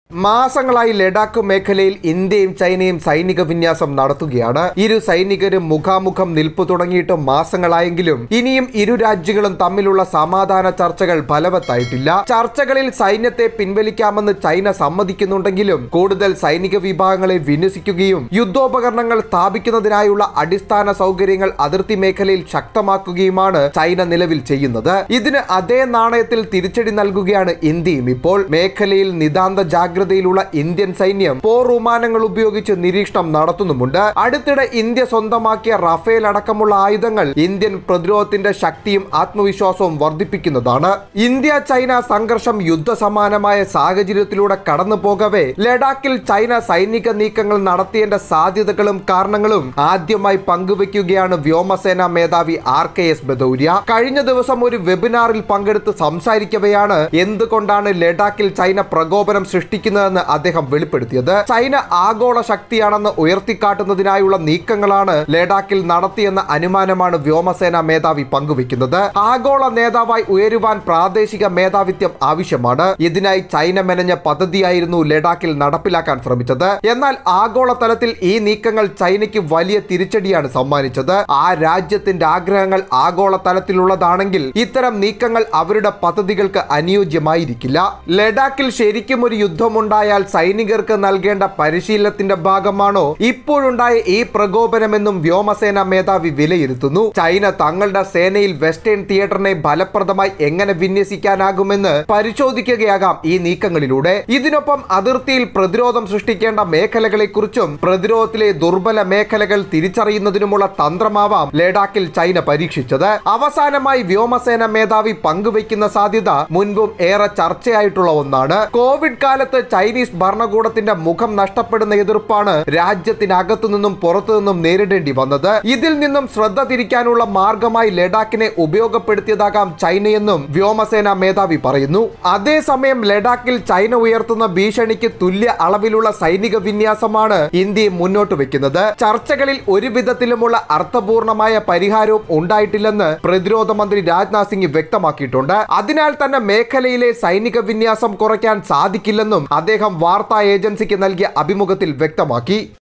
മാസങ്ങളായി ലഡാക്ക് മേഖലയിൽ ഇന്ത്യയും ചൈനയും സൈനിക വിന്യാസം നടത്തുകയാണ് ഇരു സൈനികരും മുഖാമുഖം നിൽപ്പു തുടങ്ങിയിട്ട് മാസങ്ങളായെങ്കിലും ഇനിയും ഇരു രാജ്യങ്ങളും തമ്മിലുള്ള സമാധാന ചർച്ചകൾ ഫലവത്തായിട്ടില്ല ചർച്ചകളിൽ സൈന്യത്തെ പിൻവലിക്കാമെന്ന് ചൈന സമ്മതിക്കുന്നുണ്ടെങ്കിലും കൂടുതൽ സൈനിക വിഭാഗങ്ങളെ വിന്യസിക്കുകയും യുദ്ധോപകരണങ്ങൾ സ്ഥാപിക്കുന്നതിനായുള്ള അടിസ്ഥാന സൗകര്യങ്ങൾ അതിർത്തി മേഖലയിൽ ശക്തമാക്കുകയുമാണ് ചൈന നിലവിൽ ചെയ്യുന്നത് ഇതിന് അതേ നാണയത്തിൽ തിരിച്ചടി നൽകുകയാണ് ഇന്ത്യയും ഇപ്പോൾ മേഖലയിൽ നിതാന്ത ജാഗ്രതയിലുള്ള ഇന്ത്യൻ സൈന്യം പോർ വിമാനങ്ങൾ ഉപയോഗിച്ച് നിരീക്ഷണം നടത്തുന്നുമുണ്ട് അടുത്തിടെ ഇന്ത്യ സ്വന്തമാക്കിയ റഫേൽ അടക്കമുള്ള ആയുധങ്ങൾ ഇന്ത്യൻ പ്രതിരോധത്തിന്റെ ശക്തിയും ആത്മവിശ്വാസവും വർദ്ധിപ്പിക്കുന്നതാണ് ഇന്ത്യ ചൈന സംഘർഷം യുദ്ധസമാനമായ സാഹചര്യത്തിലൂടെ കടന്നു പോകവേ ലഡാക്കിൽ ചൈന സൈനിക നീക്കങ്ങൾ നടത്തിയതിന്റെ സാധ്യതകളും കാരണങ്ങളും ആദ്യമായി പങ്കുവെക്കുകയാണ് വ്യോമസേന മേധാവി ആർ കെ എസ് ബദൌരിയ കഴിഞ്ഞ ദിവസം ഒരു വെബിനാറിൽ പങ്കെടുത്ത് സംസാരിക്കവെയാണ് എന്തുകൊണ്ടാണ് ലഡാക്കിൽ ചൈന പ്രകോപനം സൃഷ്ടിക്കുന്നതെന്ന് അദ്ദേഹം വെളിപ്പെടുത്തിയത് ചൈന ആഗോള ശക്തിയാണെന്ന് ഉയർത്തിക്കാട്ടുന്നതിനായുള്ള നീക്കങ്ങളാണ് ലഡാക്കിൽ നടത്തിയെന്ന അനുമാനമാണ് വ്യോമസേന മേധാവി പങ്കുവെക്കുന്നത് ആഗോള നേതാവായി ഉയരുവാൻ പ്രാദേശിക മേധാവിത്വം ആവശ്യമാണ് ഇതിനായി ചൈന മെനഞ്ഞ പദ്ധതിയായിരുന്നു ലഡാക്കിൽ നടപ്പിലാക്കാൻ ശ്രമിച്ചത് എന്നാൽ ആഗോള തലത്തിൽ ഈ നീക്കങ്ങൾ ചൈനയ്ക്ക് വലിയ തിരിച്ചടിയാണ് സമ്മാനിച്ചത് ആ രാജ്യത്തിന്റെ ആഗ്രഹങ്ങൾ ആഗോള തലത്തിലുള്ളതാണെങ്കിൽ ഇത്തരം നീക്കങ്ങൾ അവരുടെ പദ്ധതികൾക്ക് അനുയോജ്യമായിരിക്കില്ല ലഡാക്കിൽ ശരിക്കും ഒരു യുദ്ധമുണ്ടായാൽ സൈനികർക്ക് നൽകേണ്ട പരിശീലനത്തിന്റെ ഭാഗമാണോ ഇപ്പോഴുണ്ടായ ഈ പ്രകോപനമെന്നും വ്യോമസേന മേധാവി വിലയിരുത്തുന്നു ചൈന തങ്ങളുടെ സേനയിൽ വെസ്റ്റേൺ തിയേറ്ററിനെ ഫലപ്രദമായി എങ്ങനെ വിന്യസിക്കാനാകുമെന്ന് പരിശോധിക്കുകയാകാം ഈ നീക്കങ്ങളിലൂടെ ഇതിനൊപ്പം അതിർത്തിയിൽ പ്രതിരോധം സൃഷ്ടിക്കേണ്ട മേഖലകളെക്കുറിച്ചും പ്രതിരോധത്തിലെ ദുർബല മേഖലകൾ തിരിച്ചറിയുന്നതിനുമുള്ള തന്ത്രമാവാം ലഡാക്കിൽ ചൈന പരീക്ഷിച്ചത് അവസാനമായി വ്യോമസേന മേധാവി പങ്കുവയ്ക്കുന്ന സാധ്യത മുൻപും ഏറെ ചർച്ചയായിട്ടുള്ള ഒന്നാണ് കോവിഡ് കാലത്ത് ചൈനീസ് ഭരണകൂടത്തിന്റെ മുഖം നഷ്ടപ്പെടുന്ന എതിർപ്പാണ് രാജ്യത്തിനകത്തു നിന്നും പുറത്തു നിന്നും നേരിടേണ്ടി വന്നത് ഇതിൽ നിന്നും ശ്രദ്ധ തിരിക്കാനുള്ള മാർഗമായി ലഡാക്കിനെ ഉപയോഗപ്പെടുത്തിയതാകാം ചൈനയെന്നും വ്യോമസേന മേധാവി പറയുന്നു അതേസമയം ലഡാക്കിൽ ചൈന ഉയർത്തുന്ന ഭീഷണിക്ക് തുല്യ അളവിലുള്ള സൈനിക വിന്യാസമാണ് ഇന്ത്യ മുന്നോട്ട് വെക്കുന്നത് ചർച്ചകളിൽ ഒരു വിധത്തിലുമുള്ള അർത്ഥപൂർണമായ പരിഹാരവും ഉണ്ടായിട്ടില്ലെന്ന് പ്രതിരോധ മന്ത്രി രാജ്നാഥ് സിംഗ് വ്യക്തമാക്കിയിട്ടുണ്ട് അതിനാൽ തന്നെ മേഖലയിലെ സൈനിക വിന്യാസം കുറയ്ക്കാൻ സാധിക്കില്ലെന്നും അദ്ദേഹം വാർത്താ ഏജൻസിക്ക് നൽകിയ അഭിമുഖത്തിൽ വ്യക്തമാക്കി